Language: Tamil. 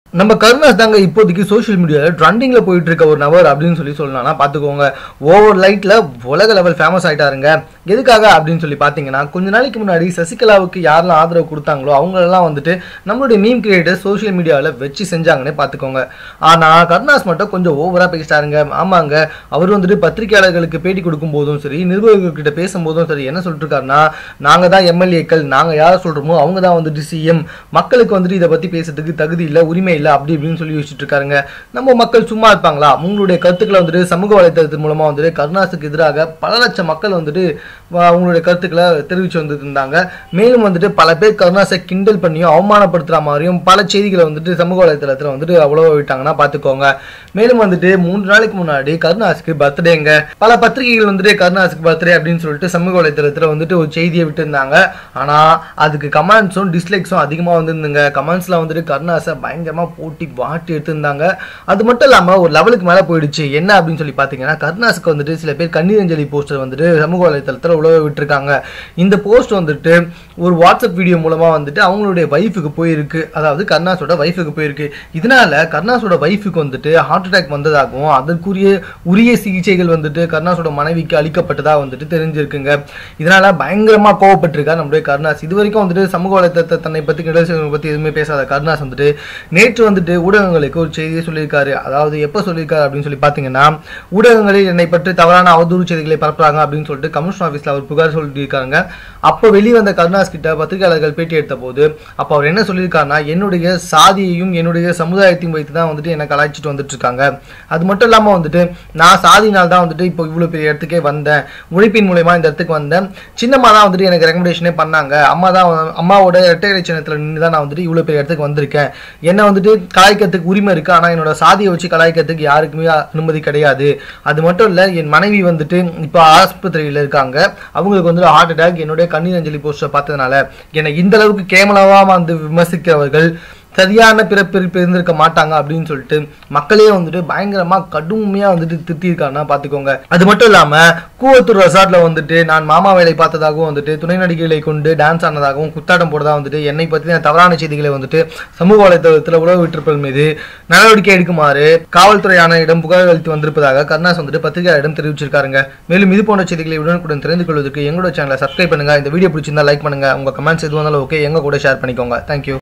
நம்ம கருணாஸ் தாங்க இப்போதைக்கு சோஷியல் மீடியாவில் ட்ரெண்டிங்கில் போயிட்டு இருக்க ஒரு நபர் அப்படின்னு சொல்லி சொல்லலாம்னா பார்த்துக்கோங்க ஓவர் லைட்டில் உலக லெவல் ஃபேமஸ் ஆயிட்டாருங்க எதுக்காக அப்படின்னு சொல்லி பார்த்தீங்கன்னா கொஞ்ச நாளைக்கு முன்னாடி சசிகலாவுக்கு யாரெல்லாம் ஆதரவு கொடுத்தாங்களோ அவங்களெல்லாம் வந்துட்டு நம்மளுடைய மீம் கிரியேட்டர் சோஷியல் மீடியாவில் வச்சு செஞ்சாங்கன்னே பார்த்துக்கோங்க ஆனால் கருணாஸ் மட்டும் கொஞ்சம் ஓவராக பேசிட்டாருங்க ஆமாங்க அவர் வந்துட்டு பத்திரிகையாளர்களுக்கு பேட்டி கொடுக்கும் போதும் சரி நிர்வாகிகள்கிட்ட பேசும்போதும் சரி என்ன சொல்லிட்டு இருக்காருன்னா நாங்கள் தான் எம்எல்ஏக்கள் நாங்கள் யாரை சொல்கிறோமோ அவங்க தான் வந்துட்டு சிஎம் மக்களுக்கு வந்துட்டு இதை பற்றி பேசுறதுக்கு தகுதி இல்லை உரிமை இல்லை அப்படி இப்படின்னு சொல்லி யோசிச்சுட்டு இருக்காருங்க நம்ம மக்கள் சும்மா இருப்பாங்களா உங்களுடைய கருத்துக்களை வந்துட்டு சமூக வலைத்தளத்தின் மூலமா வந்துட்டு கருணாஸுக்கு எதிராக பல லட்சம் மக்கள் வந்துட்டு வ- அவங்களுடைய கருத்துக்களை தெரிவிச்சு வந்துட்டு இருந்தாங்க மேலும் வந்துட்டு பல பேர் கருணாஸை கிண்டல் பண்ணியும் அவமானப்படுத்துற மாதிரியும் பல செய்திகளை வந்துட்டு சமூக வலைத்தளத்தில் வந்துட்டு அவ்வளோ விட்டாங்கன்னா பார்த்துக்கோங்க மேலும் வந்துட்டு மூன்று நாளைக்கு முன்னாடி கருணாஸுக்கு பர்த்டேங்க பல பத்திரிகைகள் வந்துட்டு கருணாஸுக்கு பர்த்டே அப்படின்னு சொல்லிட்டு சமூக வலைத்தளத்தில் வந்துட்டு ஒரு செய்தியை விட்டுருந்தாங்க ஆனால் அதுக்கு கமெண்ட்ஸும் டிஸ்லைக்ஸும் அதிகமாக வந்துருந்துங்க கமெண்ட்ஸில் வந்துட்டு கருணாஸை பயங்கரமாக போட்டி வாட்டி எடுத்திருந்தாங்க அது மட்டும் இல்லாமல் ஒரு லெவலுக்கு மேலே போயிடுச்சு என்ன அப்படின்னு சொல்லி பார்த்தீங்கன்னா கருணாஸுக்கு வந்துட்டு சில பேர் கண்ணீர் அஞ்சலி போஸ்டர் வந்துட்டு சமூக வலைத்தளத்தில் உழவ விட்டுருக்காங்க இந்த போஸ்ட் வந்துட்டு ஒரு வாட்ஸ்அப் வீடியோ மூலமாக வந்துட்டு அவங்களுடைய வைஃபுக்கு போயிருக்கு அதாவது கருணாஸோட வைஃபுக்கு போயிருக்கு இதனால கருணாஸோட வைஃபுக்கு வந்துட்டு ஹார்ட் அட்டாக் வந்ததாகவும் அதற்குரிய உரிய சிகிச்சைகள் வந்துட்டு கருணாஸோட மனைவிக்கு அளிக்கப்பட்டதா வந்துட்டு தெரிஞ்சிருக்குங்க இதனால பயங்கரமா கோவப்பட்டிருக்கார் நம்முடைய கருணாஸ் இது வரைக்கும் வந்துட்டு சமூக வலைத்தளத்தை தன்னை பத்தி கிடல் செய்வதை பத்தி எதுவுமே பேசாத கருணாஸ் வந்துட்டு நேற்று வந்துட்டு ஊடகங்களுக்கு ஒரு செய்தியை சொல்லியிருக்காரு அதாவது எப்போ சொல்லியிருக்காரு அப்படின்னு சொல்லி பார்த்தீங்கன்னா ஊடகங்களில் என்னை பற்றி தவறான அவதூறு செய்திகளை பரப்புறாங்க அப்படின்னு சொல்லிட்டு கமிஷன் ஆஃபீஸில் அவர் புகார் சொல்லியிருக்காங்க அப்போ வெளிவந்த கருணாஸ் கிட்ட பத்திரிகையாளர்கள் பேட்டி எடுத்த போது அப்போ அவர் என்ன சொல்லியிருக்காருன்னா என்னுடைய சாதியையும் என்னுடைய சமுதாயத்தையும் வைத்து தான் வந்துட்டு என்னை கலாய்ச்சிட்டு வந்துட்டு இருக்காங்க அது மட்டும் இல்லாமல் வந்துட்டு நான் சாதினால் தான் வந்துட்டு இப்போ இவ்வளோ பெரிய இடத்துக்கே வந்தேன் உழைப்பின் மூலயமா இந்த இடத்துக்கு வந்தேன் சின்னம்மா தான் வந்துட்டு எனக்கு ரெக்கமெண்டேஷனே பண்ணாங்க அம்மா தான் வந்து- அம்மாவோட இரட்டை இலை சின்னத்தில் நின்று தான் நான் வந்துட்டு இவ்வளோ பெரிய இடத்துக்கு வந்திருக்கேன் என்ன வந்துட்டு கலாய்க்கிறதுக்கு உரிமை இருக்கு ஆனால் என்னோட சாதியை வச்சு கலாய்க்கிறதுக்கு யாருக்குமே அனுமதி கிடையாது அது மட்டும் இல்லை என் மனைவி வந்துட்டு இப்போ ஆஸ்பத்திரியில் இருக்காங்க அவங்களுக்கு வந்து ஹார்ட் அட்டாக் என்னுடைய கண்ணீர் அஞ்சலி போஸ்டரை பார்த்ததுனால என்னை இந்த அளவுக்கு கேவலமாக வந்து விமர்சிக்கிறவர்கள் சரியான பிறப்பில் பிறந்திருக்க மாட்டாங்க அப்படின்னு சொல்லிட்டு மக்களே வந்துட்டு பயங்கரமா கடுமையா வந்துட்டு திட்டிருக்காங்கன்னா பாத்துக்கோங்க அது மட்டும் இல்லாம கூவத்தூர் ரெசார்ட்ல வந்துட்டு நான் மாமா வேலை பார்த்ததாகவும் வந்துட்டு துணை நடிகைகளை கொண்டு டான்ஸ் ஆனதாகவும் குத்தாட்டம் போடுறதா வந்துட்டு என்னை பற்றின தவறான செய்திகளை வந்துட்டு சமூக வலைத்தளத்தில் உறவு விட்டிருப்பது மீது நடவடிக்கை எடுக்குமாறு காவல்துறை ஆணையிடம் புகார் அளித்து வந்திருப்பதாக கருணாஸ் வந்துட்டு பத்திரிகையாளரிடம் தெரிவிச்சிருக்காருங்க மேலும் இது போன்ற செய்திகளை உடனுக்குடன் தெரிந்து கொள்வதற்கு எங்களோட சேனலை சப்ஸ்கிரைப் பண்ணுங்க இந்த வீடியோ பிடிச்சிருந்தா லைக் பண்ணுங்க உங்க கமெண்ட்ஸ் எது வந்தாலும் ஓகே எங்க கூட ஷேர் பண்ணிக்கோங்க தேங்க்யூ